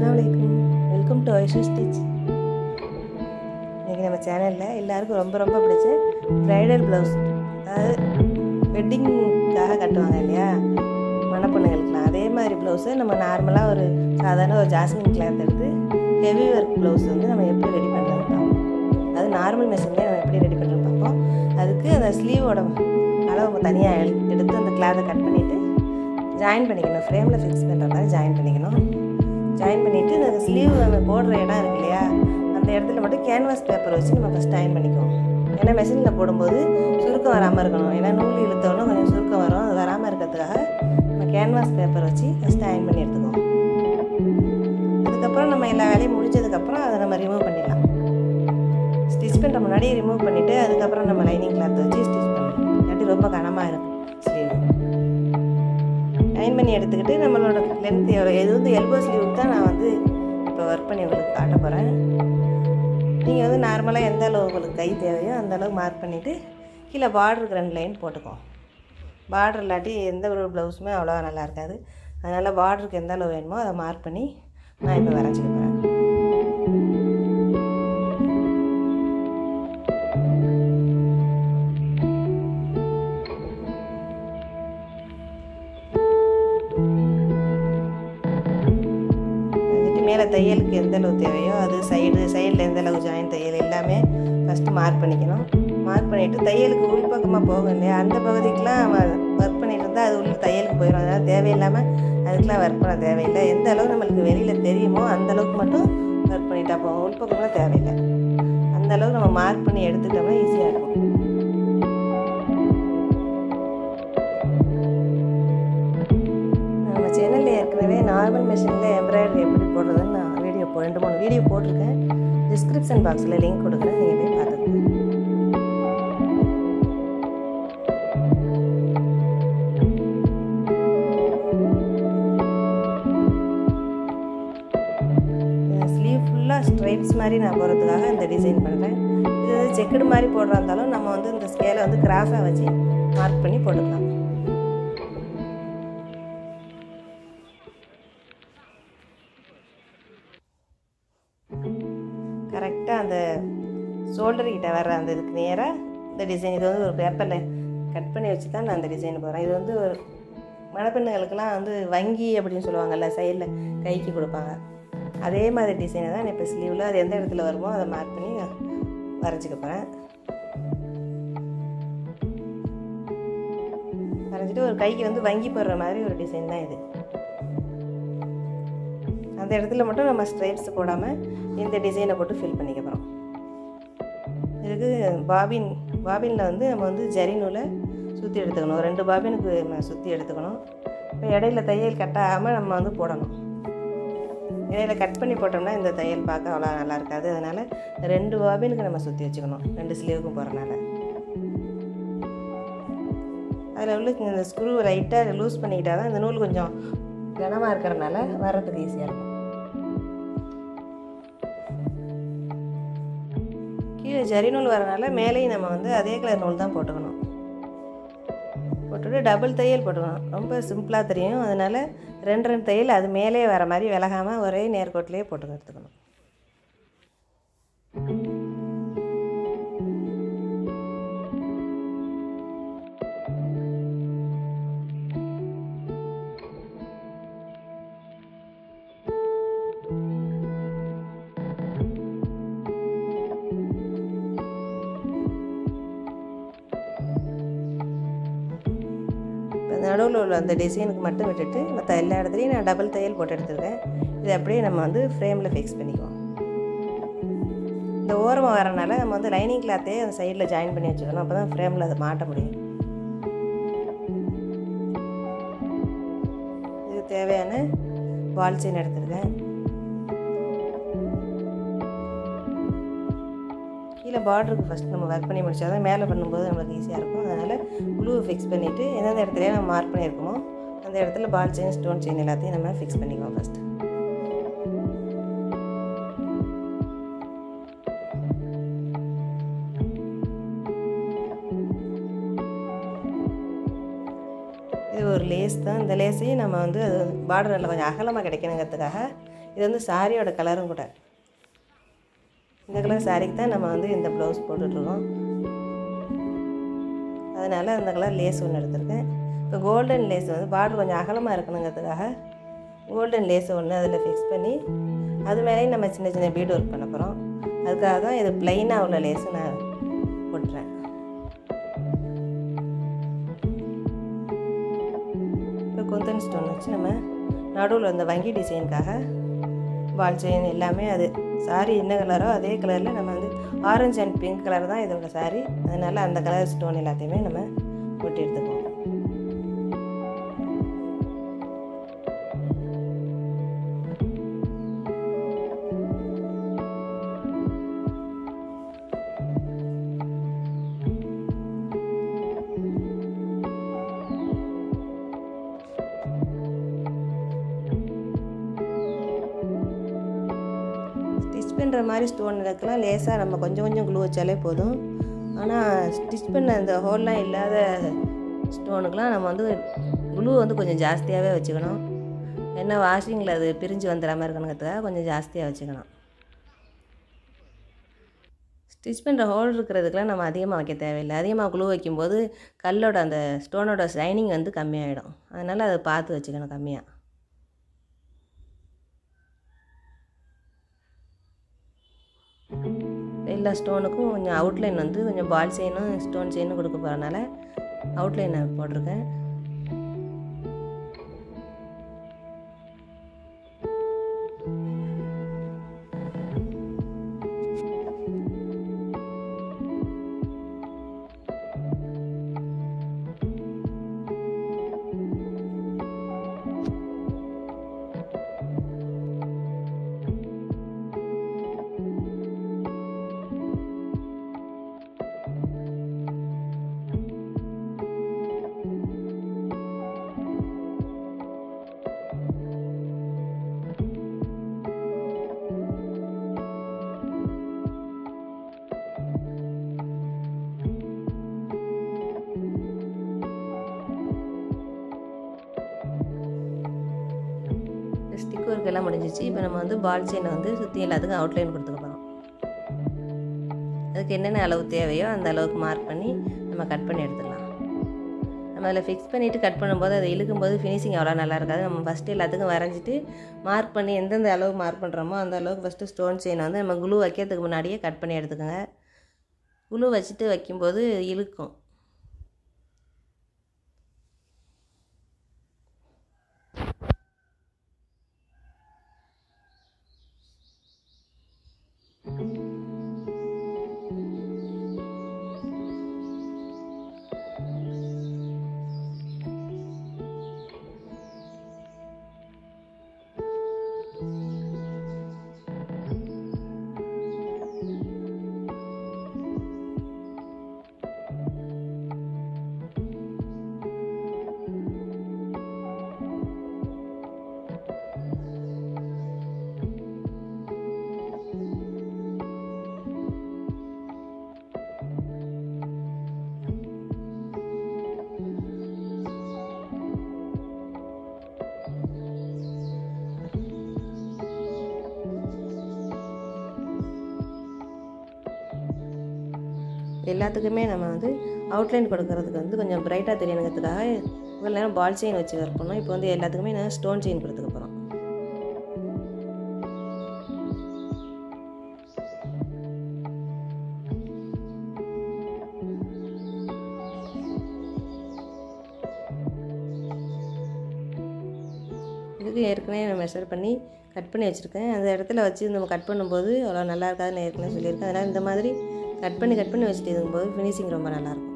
அஸ்லாம் வலைக்கும் welcome to Aishu stitch இன்றைக்கி நம்ம சேனலில் எல்லாருக்கும் ரொம்ப ரொம்ப பிடிச்ச ப்ரைடல் ப்ளவுஸ் அதாவது வெட்டிங்காக கட்டுவாங்க இல்லையா மணப்பொண்ணுகளுக்குலாம் அதே மாதிரி ப்ளவுஸை நம்ம நார்மலாக ஒரு சாதாரண ஒரு ஜாஸ்மின் கிளாத் எடுத்து ஹெவி ஒர்க் ப்ளவுஸ் வந்து நம்ம எப்படி ரெடி பண்ணுறது பார்ப்போம் அது நார்மல் மெஷின்லேயே நம்ம எப்படி ரெடி பண்ணுறது பார்ப்போம் அதுக்கு அந்த ஸ்லீவோட அளவு தனியாக எடுத்து அந்த கிளாத்தை கட் பண்ணிவிட்டு ஜாயின் பண்ணிக்கணும் ஃப்ரேமில் ஃபிக்ஸ் பண்ணுற மாதிரி ஜாயின் பண்ணிக்கணும் ஜாயின் பண்ணிவிட்டு அந்த ஸ்லீவ் நம்ம போடுற இடம் இருக்கு இல்லையா அந்த இடத்துல மட்டும் கேன்வாஸ் பேப்பர் வச்சு நம்ம ஃபஸ்ட் ஜாயின் பண்ணிக்குவோம் ஏன்னா மெஷினில் போடும்போது சுருக்கம் வராமல் இருக்கணும் ஏன்னா நூல் இழுத்தோன்னு கொஞ்சம் சுருக்கம் வரும் அது வராமல் இருக்கிறதுக்காக நம்ம கேன்வாஸ் பேப்பர் வச்சு ஃபஸ்ட் அயன் பண்ணி எடுத்துக்குவோம் அதுக்கப்புறம் நம்ம எல்லா வேலையும் முடிஞ்சதுக்கப்புறம் அதை நம்ம ரிமூவ் பண்ணிடலாம் ஸ்டிச் பண்ணுற முன்னாடி ரிமூவ் பண்ணிவிட்டு அதுக்கப்புறம் நம்ம லைனிங் கிளாத் வச்சு ஸ்டிச் பண்ணணும் இல்லாட்டி ரொம்ப கனமாக இருக்கும் ஸ்லீவ் அயன் பண்ணி எடுத்துக்கிட்டு நம்மளோட லென்த் எவ்வளோ இது வந்து எல்போ ஸ்லீவுக்கு தான் நான் வந்து இப்போ ஒர்க் பண்ணி உங்களுக்கு காட்ட போகிறேன் நீங்கள் வந்து நார்மலாக எந்த அளவு உங்களுக்கு கை தேவையோ அந்த அளவு மார்க் பண்ணிவிட்டு கீழே பார்டருக்கு ரெண்டு லைன் போட்டுக்குவோம் பார்டர் இல்லாட்டி எந்த ஒரு ப்ளவுஸுமே அவ்வளோவா நல்லா இருக்காது அதனால் பார்டருக்கு எந்த அளவு வேணுமோ அதை மார்க் பண்ணி நான் இப்போ வரைஞ்சிக்க போகிறேன் வந்துட்டு மேலே தையலுக்கு எந்த அளவு தேவையோ அது சைடு சைடில் எந்த அளவு ஜாயின் தையல் எல்லாமே ஃபஸ்ட்டு மார்க் பண்ணிக்கணும் மார்க் பண்ணிவிட்டு தையலுக்கு உள்பக்கமாக போகும் இல்லையா அந்த பகுதிக்கெலாம் நம்ம ஒர்க் பண்ணிட்டு இருந்தால் அது உள்ள தையலுக்கு போயிடும் அதனால் தேவையில்லாமல் அதுக்கெலாம் ஒர்க் பண்ண தேவையில்லை எந்த அளவு நம்மளுக்கு வெளியில் தெரியுமோ அந்த அளவுக்கு மட்டும் ஒர்க் பண்ணிட்டா போகும் உள்பக்கம்லாம் தேவையில்லை அந்த அளவுக்கு நம்ம மார்க் பண்ணி எடுத்துட்டோம்னா ஈஸியாக இருக்கும் நம்ம சேனலில் ஏற்கனவே நார்மல் மிஷினில் எம்ப்ராய்டரி எப்படி போடுறதுன்னு நான் வீடியோ போ ரெண்டு மூணு வீடியோ போட்டிருக்கேன் டிஸ்கிரிப்ஷன் பாக்ஸில் லிங்க் கொடுக்குறேன் நீங்கள் போய் பார்த்துக்கோங்க ஸ்லீவ் ஃபுல்லாக ஸ்ட்ரைப்ஸ் மாதிரி நான் போடுறதுக்காக இந்த டிசைன் பண்ணுறேன் இது வந்து செக்குடு மாதிரி போடுறா இருந்தாலும் நம்ம வந்து இந்த ஸ்கேலை வந்து கிராஸாக வச்சு மார்க் பண்ணி போட்டுக்கலாம் கரெக்டாக அந்த ஷோல்டர் கிட்ட வர்ற அந்த இதுக்கு நேராக இந்த டிசைன் இது வந்து ஒரு பேப்பரில் கட் பண்ணி வச்சு தான் நான் அந்த டிசைன் போடுறேன் இது வந்து ஒரு மணப்பெண்ணுகளுக்கெல்லாம் வந்து வங்கி அப்படின்னு சொல்லுவாங்கல்ல சைடில் கைக்கு கொடுப்பாங்க அதே மாதிரி டிசைனை தான் இப்போ ஸ்லீவில் அது எந்த இடத்துல வருமோ அதை மார்க் பண்ணி வரைஞ்சிக்க போகிறேன் வரைஞ்சிட்டு ஒரு கைக்கு வந்து வங்கி போடுற மாதிரி ஒரு டிசைன் தான் இது அந்த இடத்துல மட்டும் நம்ம ஸ்ட்ரைப்ஸ் போடாமல் இந்த டிசைனை போட்டு ஃபில் பண்ணிக்க போகிறோம் இதுக்கு பாபின் பாபினில் வந்து நம்ம வந்து ஜரி நூலை சுற்றி எடுத்துக்கணும் ரெண்டு பாபினுக்கு நம்ம சுற்றி எடுத்துக்கணும் இப்போ இடையில தையல் கட்டாமல் நம்ம வந்து போடணும் இடையில கட் பண்ணி போட்டோம்னா இந்த தையல் பார்க்க அவ்வளோ நல்லா இருக்காது அதனால் ரெண்டு பாபினுக்கு நம்ம சுற்றி வச்சுக்கணும் ரெண்டு ஸ்லீவுக்கும் போகிறனால அதில் உள்ள இந்த ஸ்க்ரூ லைட்டாக லூஸ் பண்ணிக்கிட்டால் தான் இந்த நூல் கொஞ்சம் கனமாக இருக்கிறனால வர்றதுக்கு ஈஸியாக இருக்கும் கீழே ஜரி நூல் வரனால மேலேயும் நம்ம வந்து அதே கலர் நூல் தான் போட்டுக்கணும் போட்டுட்டு டபுள் தையல் போட்டுக்கணும் ரொம்ப சிம்பிளாக தெரியும் அதனால் ரெண்டு ரெண்டு தையல் அது மேலே வர மாதிரி விலகாமல் ஒரே நேர்கோட்டிலே போட்டு எடுத்துக்கணும் நடுவில் உள்ள அந்த டிசைனுக்கு மட்டும் விட்டுட்டு மற்ற எல்லா இடத்துலையும் நான் டபுள் தையல் போட்டு எடுத்துருக்கேன் இது அப்படியே நம்ம வந்து ஃப்ரேமில் ஃபிக்ஸ் பண்ணிக்குவோம் இந்த ஓரமாக வரனால நம்ம வந்து லைனிங் கிளாத்தே அந்த சைடில் ஜாயின் பண்ணி வச்சுக்கணும் அப்போ தான் ஃப்ரேமில் அதை மாட்ட முடியும் இதுக்கு தேவையான வால் செயின் எடுத்துருக்கேன் கீழே பார்டருக்கு ஃபஸ்ட் நம்ம ஒர்க் பண்ணி முடிச்சா தான் மேலே பண்ணும்போது நம்மளுக்கு ஈஸியாக இருக்கும் அதனால் க்ளூ ஃபிக்ஸ் பண்ணிவிட்டு எந்தெந்த இடத்துல நம்ம மார்க் பண்ணியிருக்கோமோ அந்த இடத்துல பால் செயின் ஸ்டோன் செயின் எல்லாத்தையும் நம்ம ஃபிக்ஸ் பண்ணிக்குவோம் ஃபஸ்ட்டு இது ஒரு லேஸ் தான் இந்த லேஸையும் நம்ம வந்து அது பார்டர் நல்லா கொஞ்சம் அகலமாக கிடைக்கணுங்கிறதுக்காக இது வந்து சாரியோட கலரும் கூட இந்த கலர் சாரிக்கு தான் நம்ம வந்து இந்த ப்ளவுஸ் போட்டுட்ருக்கோம் அதனால் அந்த கலர் லேஸ் ஒன்று எடுத்திருக்கேன் இப்போ கோல்டன் லேஸ் வந்து பார்டர் கொஞ்சம் அகலமாக இருக்கணுங்கிறதுக்காக கோல்டன் லேஸ் ஒன்று அதில் ஃபிக்ஸ் பண்ணி அது மேலேயும் நம்ம சின்ன சின்ன பீட் ஒர்க் பண்ண போகிறோம் அதுக்காக தான் இது ப்ளைனாக உள்ள லேஸை நான் போட்டுறேன் இப்போ குந்தன் ஸ்டோன் வச்சு நம்ம நடுவில் இந்த வங்கி டிசைனுக்காக பால் செயின் எல்லாமே அது சாரி என்ன கலரோ அதே கலரில் நம்ம வந்து ஆரஞ்சு அண்ட் பிங்க் கலர் தான் இதோட சாரி அதனால் அந்த கலர் ஸ்டோன் எல்லாத்தையுமே நம்ம போட்டு எடுத்துக்குவோம் ஸ்டிச் பண்ணுற மாதிரி ஸ்டோன் இதுக்கெல்லாம் லேசாக நம்ம கொஞ்சம் கொஞ்சம் க்ளூ வச்சாலே போதும் ஆனால் ஸ்டிச் பண்ண அந்த ஹோல்லாம் இல்லாத ஸ்டோனுக்கெலாம் நம்ம வந்து க்ளூ வந்து கொஞ்சம் ஜாஸ்தியாகவே வச்சுக்கணும் ஏன்னா வாஷிங்கில் அது பிரிஞ்சு வந்துடாமல் இருக்கணுங்கிறதுக்காக கொஞ்சம் ஜாஸ்தியாக வச்சுக்கணும் ஸ்டிச் பண்ணுற ஹோல் இருக்கிறதுக்கெலாம் நம்ம அதிகமாக வைக்க தேவையில்லை அதிகமாக க்ளூ வைக்கும்போது கல்லோட அந்த ஸ்டோனோட ஷைனிங் வந்து கம்மியாகிடும் அதனால் அதை பார்த்து வச்சுக்கணும் கம்மியாக எல்லா ஸ்டோனுக்கும் கொஞ்சம் அவுட்லைன் வந்து கொஞ்சம் பால் செயினும் ஸ்டோன் செயினும் கொடுக்க போகிறனால அவுட்லைன் நான் போட்டிருக்கேன் ஸ்டிக் ஒர்க் எல்லாம் முடிஞ்சிச்சு இப்போ நம்ம வந்து பால் செயினை வந்து சுற்றி எல்லாத்துக்கும் அவுட்லைன் கொடுத்துக்க போகிறோம் அதுக்கு என்னென்ன அளவு தேவையோ அந்த அளவுக்கு மார்க் பண்ணி நம்ம கட் பண்ணி எடுத்துக்கலாம் நம்ம அதில் ஃபிக்ஸ் பண்ணிவிட்டு கட் பண்ணும்போது அதை இழுக்கும்போது ஃபினிஷிங் அவ்வளோ நல்லா இருக்காது நம்ம ஃபஸ்ட்டு எல்லாத்துக்கும் வரைஞ்சிட்டு மார்க் பண்ணி எந்தெந்த அளவு மார்க் பண்ணுறோமோ அந்த அளவுக்கு ஃபஸ்ட்டு ஸ்டோன் செயினை வந்து நம்ம குளூ வைக்கிறதுக்கு முன்னாடியே கட் பண்ணி எடுத்துக்கோங்க குளூ வச்சுட்டு வைக்கும்போது இழுக்கும் எல்லாத்துக்குமே நம்ம வந்து அவுட்லைன் கொடுக்கறதுக்கு வந்து கொஞ்சம் பிரைட்டாக தெரியணுங்கிறதுக்காக இவ்வளோ நேரம் பால் செயின் வச்சு ஒர்க் பண்ணோம் இப்போ வந்து எல்லாத்துக்குமே நான் ஸ்டோன் செயின் கொடுத்துக்க போகிறோம் இதுக்கு ஏற்கனவே நான் மெஷர் பண்ணி கட் பண்ணி வச்சுருக்கேன் அந்த இடத்துல வச்சு நம்ம கட் பண்ணும்போது அவ்வளோ நல்லா இருக்காதுன்னு ஏற்கனவே சொல்லியிருக்கேன் அதனால் இந்த மாதிரி கட் பண்ணி கட் பண்ணி வச்சுட்டு இருக்கும்போது ஃபினிஷிங் ரொம்ப நல்லாயிருக்கும்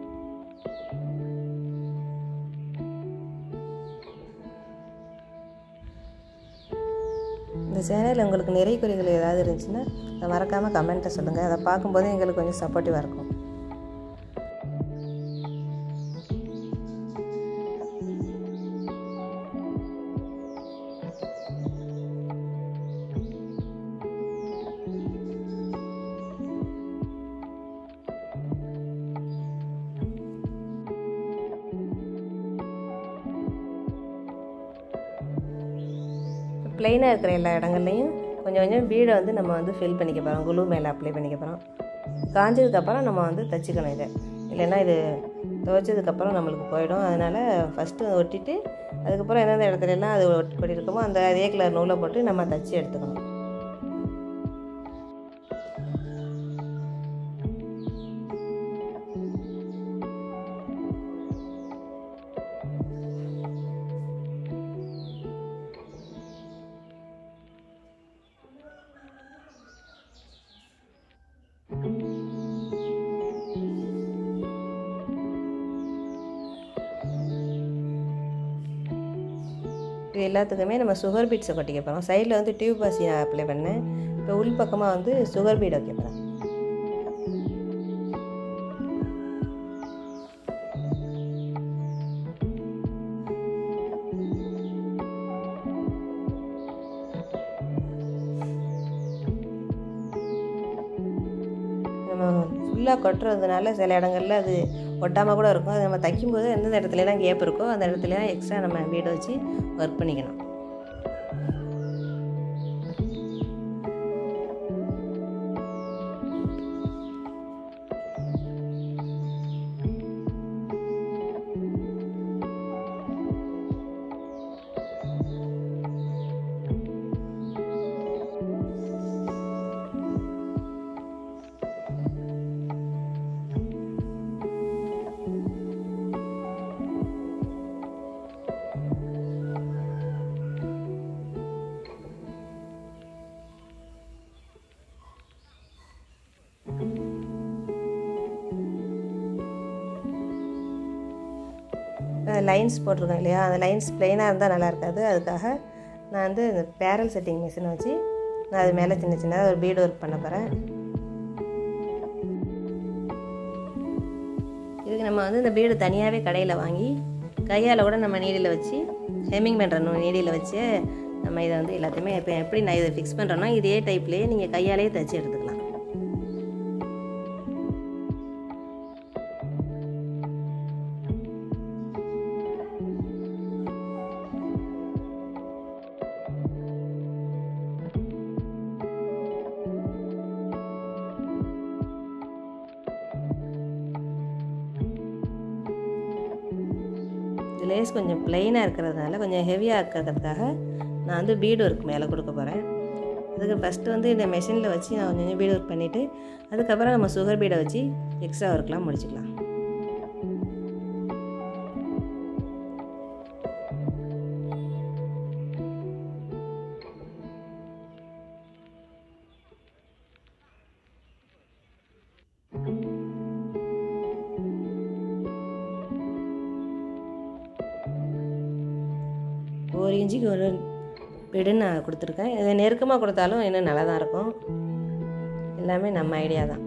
இந்த சேனலில் உங்களுக்கு நிறை குறைகள் ஏதாவது இருந்துச்சுன்னா அதை மறக்காமல் கமெண்ட்டை சொல்லுங்கள் அதை பார்க்கும்போது எங்களுக்கு கொஞ்சம் சப்போர்ட்டிவாக இருக்கும் ப்ளைனாக இருக்கிற எல்லா இடங்கள்லையும் கொஞ்சம் கொஞ்சம் பீடை வந்து நம்ம வந்து ஃபில் பண்ணிக்க போகிறோம் குளூ மேலே அப்ளை பண்ணிக்க போகிறோம் காஞ்சதுக்கப்புறம் நம்ம வந்து தச்சுக்கணும் இதை இல்லைன்னா இது துவைச்சதுக்கப்புறம் நம்மளுக்கு போயிடும் அதனால் ஃபஸ்ட்டு ஒட்டிட்டு அதுக்கப்புறம் எந்தெந்த இடத்துல எல்லாம் அது ஒட்டி கொட்டியிருக்கோமோ அந்த அதே கலர் நூலை போட்டு நம்ம தச்சு எடுத்துக்கணும் இது எல்லாத்துக்குமே நம்ம சுகர் பீட்ஸை கொட்டிக்க போகிறோம் சைடில் வந்து டியூப் பாசி நான் அப்ளை பண்ணேன் இப்போ உள் பக்கமாக வந்து சுகர் பீட் வைக்க போகிறேன் நம்ம ஃபுல்லாக கொட்டுறதுனால சில இடங்கள்ல அது ஒட்டாமல் கூட இருக்கும் அது நம்ம தைக்கும்போது எந்தெந்த இடத்துலலாம் கேப் இருக்கோ அந்த இடத்துலலாம் எக்ஸ்ட்ரா நம்ம வீடை வச்சு ஒர்க் பண்ணிக்கணும் லைன்ஸ் போட்டிருக்கோம் இல்லையா அந்த லைன்ஸ் ப்ளைனாக இருந்தால் நல்லா இருக்காது அதுக்காக நான் வந்து இந்த பேரல் செட்டிங் மிஷினை வச்சு நான் அது மேலே சின்ன சின்னதாக ஒரு பீடு ஒர்க் பண்ண போகிறேன் இதுக்கு நம்ம வந்து இந்த பீடு தனியாகவே கடையில் வாங்கி கையால் கூட நம்ம நீடியில் வச்சு ஹெம்மிங் பண்ணுற நீடியில் வச்சு நம்ம இதை வந்து எல்லாத்தையுமே இப்போ எப்படி நான் இதை ஃபிக்ஸ் பண்ணுறேன்னா இதே டைப்லேயே நீங்கள் கையாலேயே தைச்சி எடுத்துக்கலாம் லேஸ் கொஞ்சம் ப்ளைனாக இருக்கிறதுனால கொஞ்சம் ஹெவியாக இருக்கிறதுக்காக நான் வந்து பீடு ஒர்க் மேலே கொடுக்க போகிறேன் அதுக்கு ஃபஸ்ட்டு வந்து இந்த மெஷினில் வச்சு நான் கொஞ்சம் கொஞ்சம் பீடு ஒர்க் பண்ணிவிட்டு அதுக்கப்புறம் நம்ம சுகர் பீடை வச்சு எக்ஸ்ட்ரா ஒர்க்லாம் முடிச்சுக்கலாம் ஒரு இன்ச்சுக்கு ஒரு பெடுன்னு நான் கொடுத்துருக்கேன் இதை நெருக்கமாக கொடுத்தாலும் இன்னும் நல்லா தான் இருக்கும் எல்லாமே நம்ம ஐடியா தான்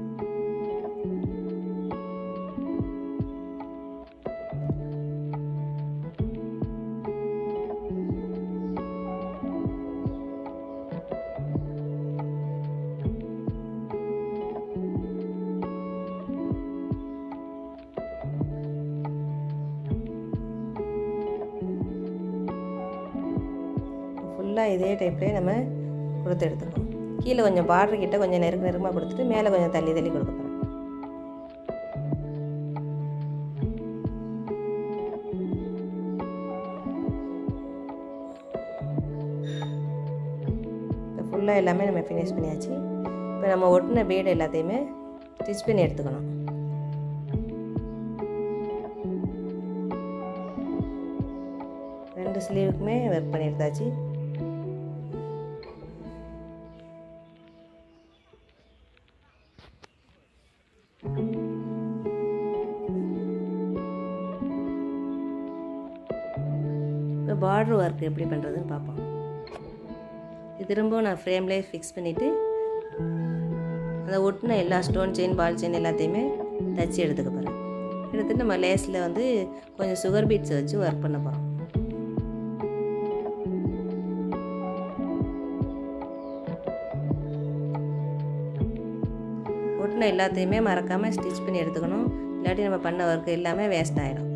ஃபுல்லாக இதே டைப்லேயே நம்ம கொடுத்து எடுத்துக்கணும் கீழே கொஞ்சம் பார்டர் கிட்ட கொஞ்சம் நெருக்க நெருக்கமாக கொடுத்துட்டு மேலே கொஞ்சம் தள்ளி தள்ளி கொடுக்க போகிறேன் ஃபுல்லாக எல்லாமே நம்ம ஃபினிஷ் பண்ணியாச்சு இப்போ நம்ம ஒட்டின பீடு எல்லாத்தையுமே ஸ்டிச் பண்ணி எடுத்துக்கணும் ரெண்டு ஸ்லீவுக்குமே ஒர்க் பண்ணி எடுத்தாச்சு இப்போ பார்டர் ஒர்க் எப்படி பண்ணுறதுன்னு பார்ப்போம் இது திரும்பவும் நான் ஃப்ரேம்லேயே ஃபிக்ஸ் பண்ணிவிட்டு அந்த ஒட்டின எல்லா ஸ்டோன் செயின் பால் செயின் எல்லாத்தையுமே தச்சு எடுத்துக்க போகிறேன் எடுத்துட்டு நம்ம லேஸில் வந்து கொஞ்சம் சுகர் பீட்ஸை வச்சு ஒர்க் பண்ண போகிறோம் ஒட்டின எல்லாத்தையுமே மறக்காமல் ஸ்டிச் பண்ணி எடுத்துக்கணும் இல்லாட்டி நம்ம பண்ண ஒர்க் எல்லாமே வேஸ்ட் ஆகிடும்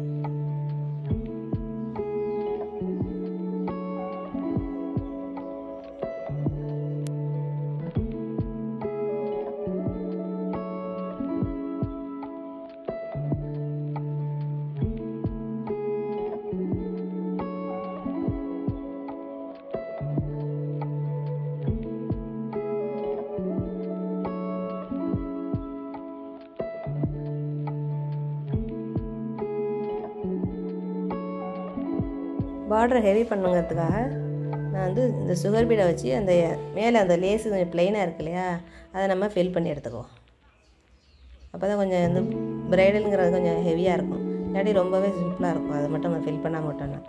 பார்டரை ஹெவி பண்ணுங்கிறதுக்காக நான் வந்து இந்த சுகர் பீடை வச்சு அந்த மேலே அந்த லேஸு கொஞ்சம் ப்ளைனாக இருக்கு இல்லையா அதை நம்ம ஃபில் பண்ணி எடுத்துக்குவோம் அப்போ தான் கொஞ்சம் வந்து ப்ரைடலுங்கிறது கொஞ்சம் ஹெவியாக இருக்கும் இல்லாட்டி ரொம்பவே சிம்பிளாக இருக்கும் அதை மட்டும் நம்ம ஃபில் பண்ணால் மட்டும்னா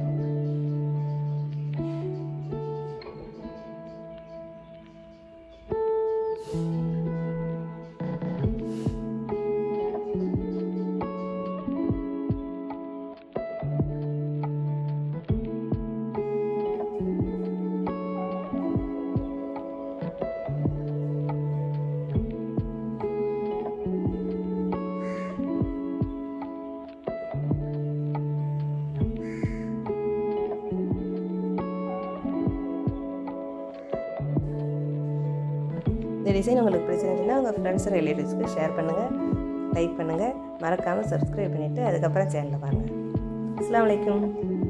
இந்த டிசைன் உங்களுக்கு பிடிச்சிருந்துச்சுன்னா உங்கள் ஃப்ரெண்ட்ஸ் ரிலேட்டிவ்ஸ்க்கு ஷேர் பண்ணுங்கள் லைக் பண்ணுங்கள் மறக்காமல் சப்ஸ்கிரைப் பண்ணிவிட்டு அதுக்கப்புறம் சேனலை பாருங்கள் அஸ்லாம் வலைக்கம்